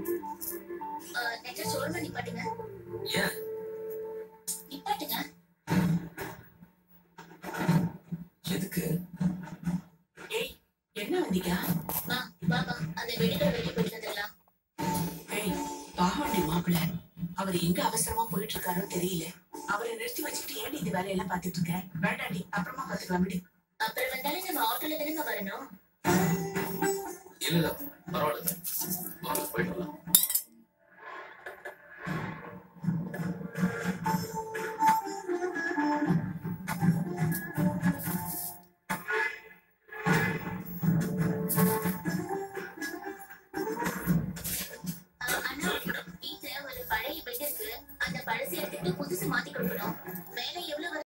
நெஞ்ச சோர்ந்து நிப்பாட்டுங்க ஏன் நிப்பாட்டுங்க எதுக்கு ஏய் என்ன வந்தீங்க வா பாப்பா அந்த வெடிக்கிற வெட்டி போயிட்டு வந்துடலாம் ஏய் பாவண்டி மாப்பிள்ள அவர் எங்க அவசரமா போயிட்டு இருக்காரோ தெரியல அவரை நிறுத்தி வச்சுக்கிட்டு ஏன் இந்த வேலையெல்லாம் பாத்துட்டு இருக்க வேண்டாண்டி அப்புறமா பாத்துக்கலாம் விடு அப்புறம் வந்தாலும் நம்ம ஆட்டோல தானேங்க வரணும் இல்ல இல்ல பரவாயில்ல வாங்க போயிட்டு வரலாம்